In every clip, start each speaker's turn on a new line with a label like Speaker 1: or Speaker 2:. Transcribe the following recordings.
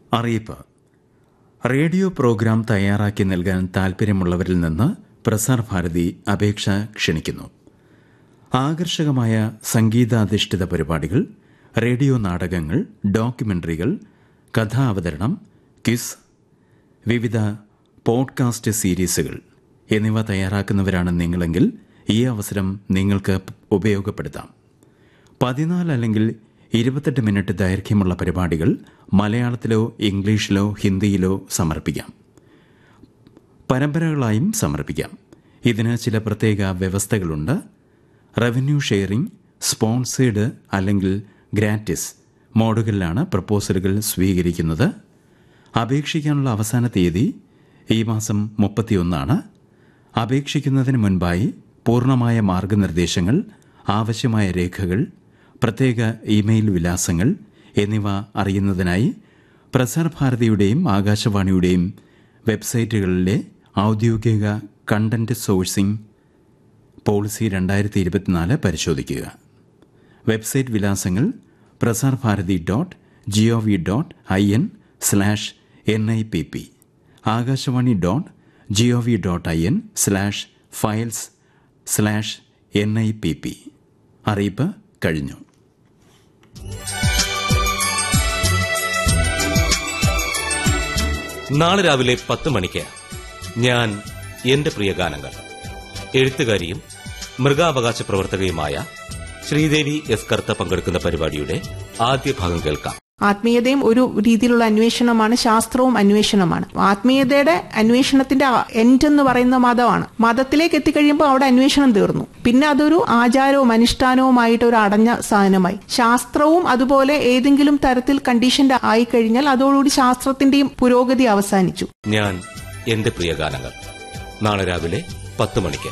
Speaker 1: അറിയിപ്പ് radio programme തയ്യാറാക്കി നൽകാൻ താൽപ്പര്യമുള്ളവരിൽ നിന്ന് പ്രസാർ ഭാരതി അപേക്ഷ ക്ഷണിക്കുന്നു ആകർഷകമായ സംഗീതാധിഷ്ഠിത പരിപാടികൾ റേഡിയോ നാടകങ്ങൾ ഡോക്യുമെന്ററികൾ കഥാവതരണം ക്വിസ് വിവിധ പോഡ്കാസ്റ്റ് സീരീസുകൾ എന്നിവ തയ്യാറാക്കുന്നവരാണ് നിങ്ങളെങ്കിൽ ഈ അവസരം നിങ്ങൾക്ക് ഉപയോഗപ്പെടുത്താം പതിനാല് അല്ലെങ്കിൽ ഇരുപത്തെട്ട് മിനിറ്റ് ദൈർഘ്യമുള്ള പരിപാടികൾ മലയാളത്തിലോ ഇംഗ്ലീഷിലോ ഹിന്ദിയിലോ സമർപ്പിക്കാം പരമ്പരകളായും സമർപ്പിക്കാം ഇതിന് ചില പ്രത്യേക വ്യവസ്ഥകളുണ്ട് റവന്യൂ ഷെയറിംഗ് സ്പോൺസേഡ് അല്ലെങ്കിൽ ഗ്രാറ്റിസ് മോഡുകളിലാണ് പ്രപ്പോസലുകൾ സ്വീകരിക്കുന്നത് അപേക്ഷിക്കാനുള്ള അവസാന തീയതി ഈ മാസം മുപ്പത്തിയൊന്നാണ് അപേക്ഷിക്കുന്നതിന് മുൻപായി പൂർണ്ണമായ മാർഗനിർദ്ദേശങ്ങൾ ആവശ്യമായ രേഖകൾ പ്രത്യേക ഇമെയിൽ വിലാസങ്ങൾ എന്നിവ അറിയുന്നതിനായി പ്രസാർ ഭാരതിയുടെയും ആകാശവാണിയുടെയും വെബ്സൈറ്റുകളിലെ ഔദ്യോഗിക കണ്ടന്റ് സോഴ്സിംഗ് പോളിസി രണ്ടായിരത്തി ഇരുപത്തിനാല് പരിശോധിക്കുക വെബ്സൈറ്റ് വിലാസങ്ങൾ Prasar Bharati dot G O V dot I N slash N I P P Akashvani dot G O V dot I N slash files slash N I P P അറിയിപ്പ് കഴിഞ്ഞു
Speaker 2: നാളെ രാവിലെ പത്ത് മണിക്ക് ഞാൻ എന്റെ പ്രിയ ഗാനങ്ങൾ എഴുത്തുകാരിയും മൃഗാവകാശ പ്രവർത്തകയുമായ ശ്രീദേവി എസ് കർത്ത പങ്കെടുക്കുന്ന പരിപാടിയുടെ ആദ്യ ഭാഗം കേൾക്കാം
Speaker 3: ആത്മീയതയും ഒരു രീതിയിലുള്ള അന്വേഷണമാണ് ശാസ്ത്രവും അന്വേഷണമാണ് ആത്മീയതയുടെ അന്വേഷണത്തിന്റെ എൻഡ് എന്ന് പറയുന്ന മതമാണ് മതത്തിലേക്ക് എത്തിക്കഴിയുമ്പോൾ അവിടെ അന്വേഷണം തീർന്നു പിന്നെ അതൊരു ആചാരവും അനുഷ്ഠാനവുമായിട്ട് ഒരു അടഞ്ഞ സാധനമായി ശാസ്ത്രവും അതുപോലെ ഏതെങ്കിലും തരത്തിൽ കണ്ടീഷൻഡ് ആയി കഴിഞ്ഞാൽ അതോടുകൂടി ശാസ്ത്രത്തിന്റെയും പുരോഗതി അവസാനിച്ചു
Speaker 2: ഞാൻ എന്റെ പ്രിയ ഗാനങ്ങൾ നാളെ രാവിലെ പത്ത് മണിക്ക്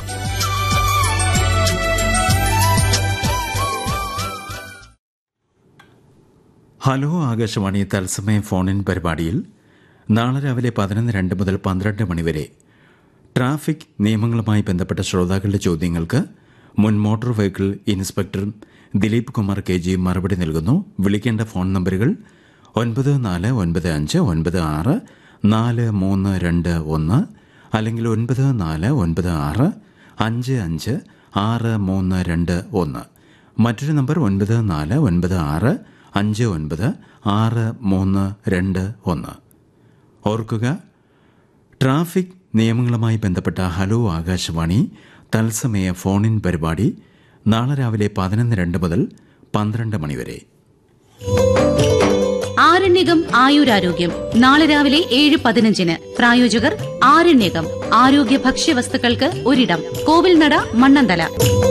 Speaker 1: ഹലോ ആകാശവാണി തത്സമയ ഫോണിൻ പരിപാടിയിൽ നാളെ രാവിലെ പതിനൊന്ന് രണ്ട് മുതൽ പന്ത്രണ്ട് മണിവരെ ട്രാഫിക് നിയമങ്ങളുമായി ബന്ധപ്പെട്ട ശ്രോതാക്കളുടെ ചോദ്യങ്ങൾക്ക് മുൻ motor vehicle inspector Dileep Kumar K G മറുപടി നൽകുന്നു വിളിക്കേണ്ട ഫോൺ നമ്പറുകൾ ഒൻപത് നാല് ഒൻപത് അഞ്ച് ഒൻപത് ആറ് നാല് മൂന്ന് രണ്ട് ഒന്ന് അല്ലെങ്കിൽ ഒൻപത് നാല് ഒൻപത് ആറ് അഞ്ച് അഞ്ച് ആറ് മൂന്ന് രണ്ട് ഒന്ന് മറ്റൊരു നമ്പർ ഒൻപത് നാല് ഒൻപത് ആറ് അഞ്ച് ഒൻപത് ആറ് മൂന്ന് രണ്ട് ഒന്ന് ഓർക്കുക ട്രാഫിക് നിയമങ്ങളുമായി ബന്ധപ്പെട്ട ഹലോ ആകാശവാണി തത്സമയ ഫോണിൻ പരിപാടി നാളെ രാവിലെ പതിനൊന്ന് രണ്ട് മുതൽ പന്ത്രണ്ട് മണിവരെ
Speaker 4: ആരണ്യകം ആയുരാരോഗ്യം നാളെ രാവിലെ ഏഴ് പതിനഞ്ചിന് പ്രായോജകർ ആരണ്യകം ആരോഗ്യ ഭക്ഷ്യവസ്തുക്കൾക്ക് ഒരിടം കോവിൽനട മണ്ണന്തല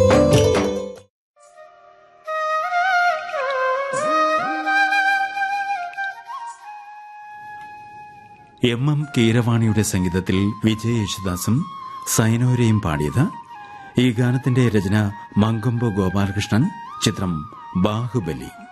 Speaker 1: എം എം കീരവാണിയുടെ സംഗീതത്തിൽ വിജയ് യേശുദാസും സൈനോരയും പാടിയത് ഈ ഗാനത്തിന്റെ രചന മങ്കൊമ്പ് ഗോപാലകൃഷ്ണൻ ചിത്രം ബാഹുബലി